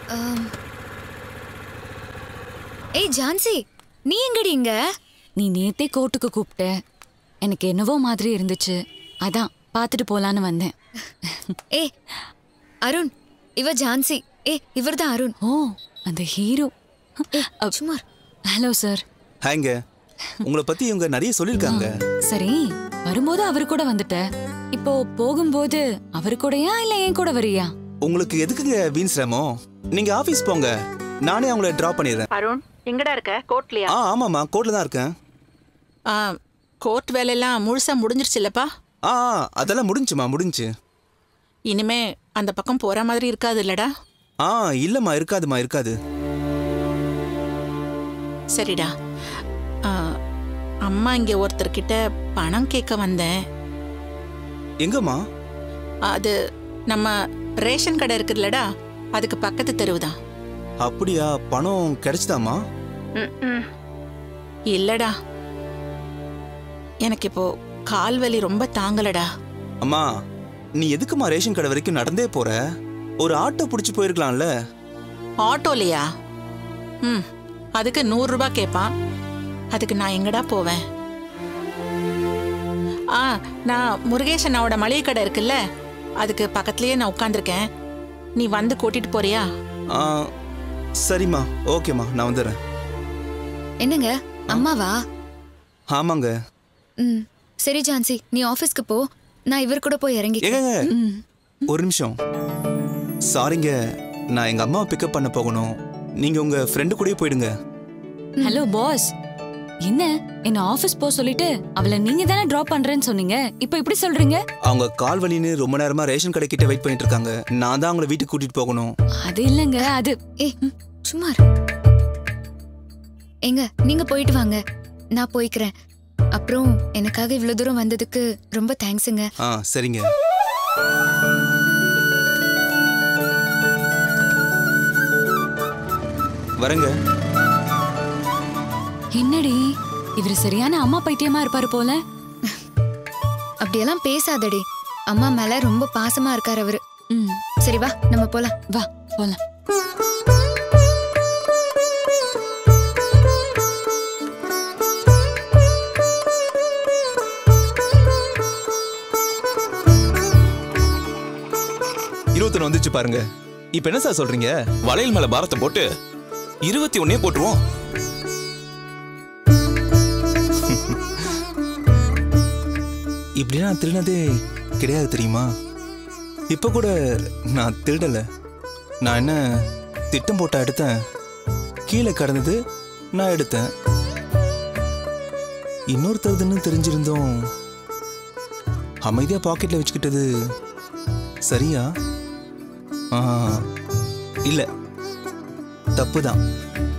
ஆம். ஏய் ஜான்சி நீ எங்கடி இங்க நீ நேத்தே கோர்ட்டுக்கு கூப்பிட்ட எனக்கு என்னவோ மாதிரி இருந்துச்சு அதான் பார்த்துட்டு போலான்னு வந்தேன் ஏய் அருண் இவ ஜான்சி ஏய் இவர்தான் அருண் ஓ அந்த ஹீரோ சும்மா இரு. ஹலோ சார் ஹாங்க உங்களை பத்தி இவங்க நிறைய சொல்லியிருக்காங்க சரி வரும்போது அவரு கூட வந்துட்ட இப்போ போகும்போது அவரு கூடயா இல்ல என் கூட வரியா உங்களுக்கு எதுக்குங்க வீண் சிரமம் நீங்க ஆபீஸ் போங்க நானே அவங்கள டிராப் பண்ணிடுறேன் அருண் எங்கடா இருக்க கோர்ட்லயா ஆ ஆமாம்மா கோர்ட்ல தான் இருக்கேன் ஆ கோர்ட் வேலையெல்லாம் முழுசா முடிஞ்சிருச்சுல்லப்பா ஆ ஆ, அதெல்லாம் முடிஞ்சுமா முடிஞ்சு இனிமே அந்த பக்கம் போற மாதிரி இருக்காது இல்லடா ஆ இல்லம்மா இருக்காதுமா இருக்காது சரிடா ஆ, அம்மா இங்க ஒருத்தர்கிட்ட பணம் கேட்க வந்தேன் எங்கம்மா அது நம்ம ரேஷன் கடை இருக்குல்லடா அதுக்கு பக்கத்து தெருவுதான் அப்படியா பணம் கிடைச்சதாம்மா இல்லடா எனக்கு இப்போ கால் வலி ரொம்ப தாங்கலடா அம்மா நீ எதுக்குமா ரேஷன் கடை வரைக்கும் நடந்தே போற ஒரு ஆட்டோ பிடிச்சி போயிருக்கலாம்ல ஆட்டோலையா ம் அதுக்கு நூறு ரூபாய் கேட்பான் அதுக்கு நான் எங்கடா போவேன் ஆ நான் முருகேஷ் அண்ணாவோட மளிகை கடை இருக்குல்ல அதுக்கு பக்கத்துலயே நான் உட்காந்துருக்கேன் நீ வந்து கூட்டிட்டு போறியா ஆ சரிம்மா ஓகேம்மா நான் வந்துடுறேன் என்னங்க அம்மாவா ஆமாங்க ம் சரி ஜான்சி நீ ஆபீஸ்க்கு போ நான் இவர் கூட போய் இறங்கி ஏங்க ஒரு நிமிஷம் சாரிங்க நான் எங்க அம்மாவை பிக்கப் பண்ண போகணும் நீங்க உங்க ஃப்ரெண்டு கூடயே போயிடுங்க ஹலோ பாஸ் என்ன என்ன ஆபீஸ் போ சொல்லிட்டு அவளை நீங்க தானே டிராப் பண்றேன்னு சொன்னீங்க இப்போ இப்படி சொல்றீங்க அவங்க கால் வலின்னு ரொம்ப நேரமா ரேஷன் கடை கிட்ட வெயிட் பண்ணிட்டு இருக்காங்க நான் தான் அவங்கள வீட்டுக்கு கூட்டிட்டு போகணும் அது இல்லைங்க அது ஏய் சும்மா இரு. ஏங்க நீங்க போயிட்டு வாங்க நான் போய்க்கிறேன் அப்புறம் எனக்காக இவ்வளவு தூரம் வந்ததுக்கு ரொம்ப தேங்க்ஸுங்க ஆ சரிங்க வரேங்க என்னடி இவர் சரியான அம்மா பைத்தியமா இருப்பாரு போல அப்படியெல்லாம் பேசாதடி அம்மா மேல ரொம்ப பாசமா இருக்காரு அவரு ம் சரி வா நம்ம போலாம் வா போலாம் இருபத்தொன்னு வந்துச்சு பாருங்க இப்ப என்ன சார் சொல்றீங்க வளையல் மேல பாரத்தை போட்டு இருபத்தி ஒன்னே போட்டுருவோம் இப்படி நான் திருடினதே கிடையாது தெரியுமா இப்ப கூட நான் திருடல நான் என்ன திட்டம் போட்டா எடுத்தேன் கீழே கடந்தது நான் எடுத்தேன் இன்னொருத்தருதுன்னு தெரிஞ்சிருந்தோம் அமைதியா பாக்கெட்ல வச்சுக்கிட்டது சரியா ஆ இல்ல தப்பு தான்